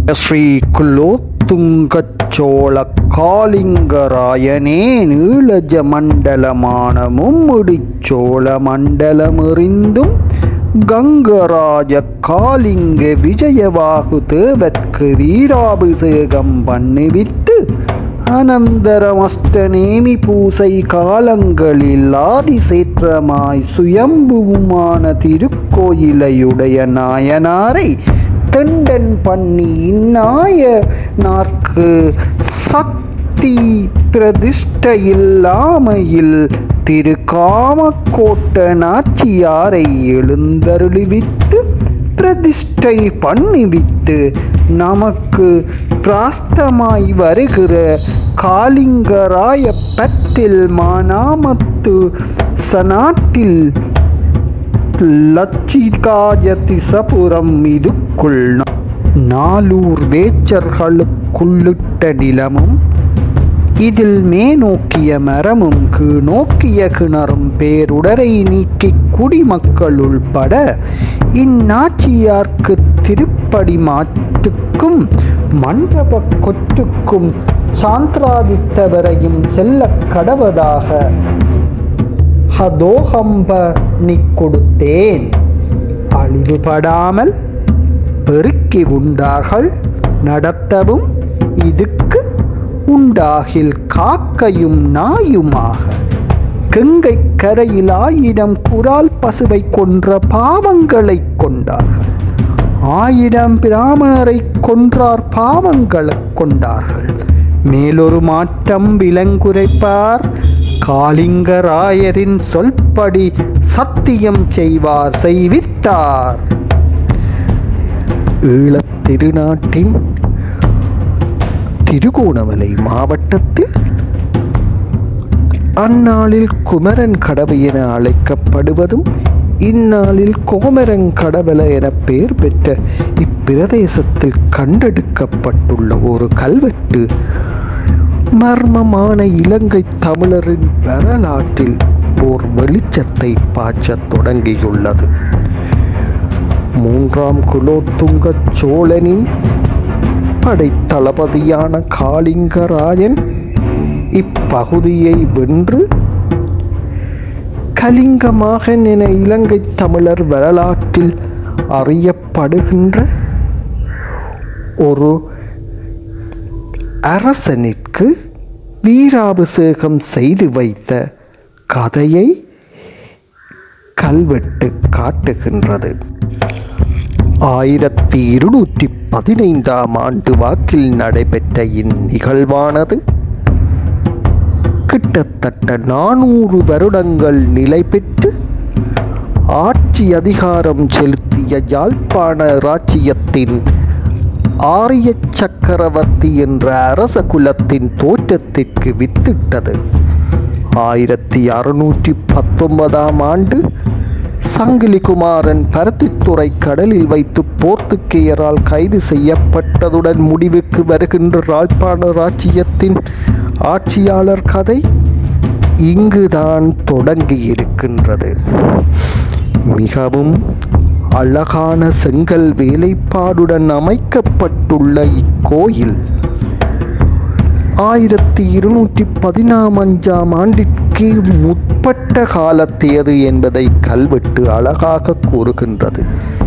ஸ்ரீ குலோத்துங்க சோழ காலிங்கராயனே நீளஜ மண்டலமான மும்முடி சோழ மண்டலமெறிந்தும் கங்கராஜ காலிங்க விஜயவாகு தேவர்க்கு வீராபிஷேகம் பண்ணிவித்து அனந்தரமஷ்டநேமி பூசை காலங்களில் ஆதிசேற்றமாய் சுயம்புவுமான திருக்கோயிலையுடைய நாயனாரை தெண்டன் பண்ணி இந்நாயனார்க்கு சக்தி பிரதிஷ்டையில்லாமையில் திருக்காமக்கோட்ட நாச்சியாரை எழுந்தருளிவிட்டு பிரதிஷ்டை பண்ணிவிட்டு நமக்கு பிராஸ்தமாய் வருகிற காலிங்கராய பற்றில் மானாமத்து சநாட்டில் லட்சிகாயதிசபுரம் இதுக்குள் நாலூர் வேச்சர்களுக்குள்ளிட்ட நிலமும் இதில் மேநோக்கிய மரமும் கீழ்நோக்கிய கிணறும் பேருடரை நீக்கி குடிமக்கள் உள்பட இந்நாச்சியார்க்கு திருப்படி மாற்றுக்கும் மண்டப கொற்றுக்கும் சாந்திராதித்தவரையும் செல்ல கடவதாக ஹதோகம்ப நீ கொடுத்தேன் அழிவுபடாமல் பெருக்கி உண்டார்கள் நடத்தவும் இதுக்கு உண்டாகில் காக்கையும் நாயுமாக கங்கை கரையில் ஆயிரம் குரால் பசுவை கொன்ற பாவங்களைக் கொண்டார்கள் ஆயிரம் பிராமணரை கொன்றார் பாவங்களைக் கொண்டார்கள் மேலொரு மாற்றம் விலங்குரைப்பார் காளிங்கராயரின் சொல்படி சத்தியம் செய்வார் செய்வித்தார் ஈழத் திருநாட்டின் திருகோணமலை மாவட்டத்தில் அந்நாளில் குமரன் கடவு என அழைக்கப்படுவதும் இந்நாளில் கோமரன் கடவல என பெயர் பெற்ற இப்பிரதேசத்தில் கண்டெடுக்கப்பட்டுள்ள ஒரு கல்வெட்டு மர்மமான இலங்கை தமிழரின் வரலாற்றில் ஓர் வெளிச்சத்தை பாய்ச்சத் தொடங்கியுள்ளது மூன்றாம் குலோத்துங்க சோழனின் படைத்தளபதியான காளிங்கராயன் இப்பகுதியை வென்று கலிங்கமாகன் என இலங்கை தமிழர் வரலாற்றில் அறியப்படுகின்ற ஒரு அரசனிற்கு வீராபிஷேகம் செய்து வைத்த கதையை கல்வெட்டு காட்டுகின்றது ஆயிரத்தி இருநூற்றி பதினைந்தாம் ஆண்டு வாக்கில் நடைபெற்ற இந்நிகழ்வானது கிட்டத்தட்ட நானூறு வருடங்கள் நிலை பெற்று ஆட்சி அதிகாரம் செலுத்திய யாழ்ப்பாண இராச்சியத்தின் ஆரிய சக்கரவர்த்தி என்ற அரச குலத்தின் தோற்றத்திற்கு வித்திட்டது ஆயிரத்தி அறுநூற்றி பத்தொன்பதாம் ஆண்டு சங்கிலிகுமாரன் பருத்தித்துறை கடலில் வைத்து போர்த்துக்கேயரால் கைது செய்யப்பட்டதுடன் முடிவுக்கு வருகின்ற யாழ்ப்பாண ராச்சியத்தின் ஆட்சியாளர் கதை இங்குதான் தொடங்கியிருக்கின்றது மிகவும் அழகான செங்கல் வேலைப்பாடுடன் அமைக்கப்பட்டுள்ள இக்கோயில் ஆயிரத்தி இருநூற்றி பதினாம் அஞ்சாம் ஆண்டிற்கு முற்பட்ட காலத்தையது என்பதை கல்வெட்டு அழகாக கூறுகின்றது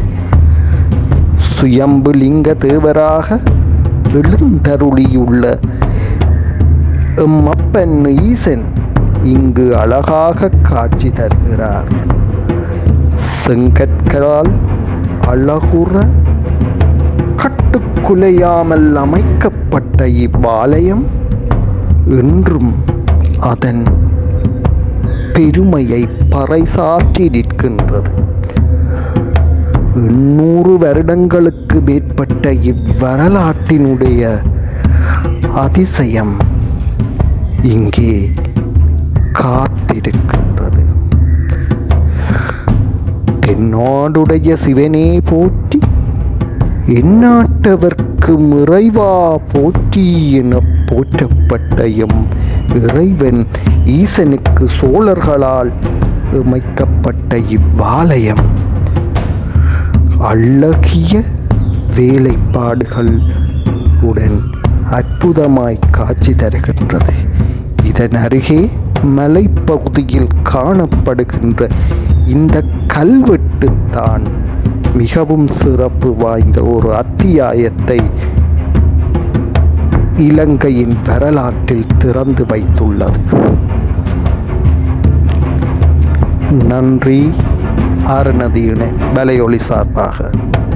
சுயம்பு லிங்க தேவராக எழுந்தருளியுள்ள எம்மப்பன் ஈசன் இங்கு அழகாக காட்சி தருகிறார் செங்கற்களால் அழகுற கட்டுக்குலையாமல் அமைக்கப்பட்ட இவ்வாலயம் இன்றும் அதன் பெருமையை பறைசாற்றி நிற்கின்றது எண்ணூறு வருடங்களுக்கு மேற்பட்ட இவ்வரலாற்றினுடைய அதிசயம் இங்கே காத்திருக்கின்றது தென்னாடுடைய சிவனே போற்றி எந்நாட்டவர்க்கு இறைவா போற்றி என போற்றப்பட்ட எம் இறைவன் ஈசனுக்கு சோழர்களால் அமைக்கப்பட்ட இவ்வாலயம் அழகிய வேலைப்பாடுகள் உடன் அற்புதமாய் காட்சி தருகின்றது இதன் அருகே மலைப்பகுதியில் காணப்படுகின்ற இந்த கல்வெட்டு தான் மிகவும் சிறப்பு வாய்ந்த ஒரு அத்தியாயத்தை இலங்கையின் வரலாற்றில் திறந்து வைத்துள்ளது நன்றி ஆறுநதியின வலையொலி சார்பாக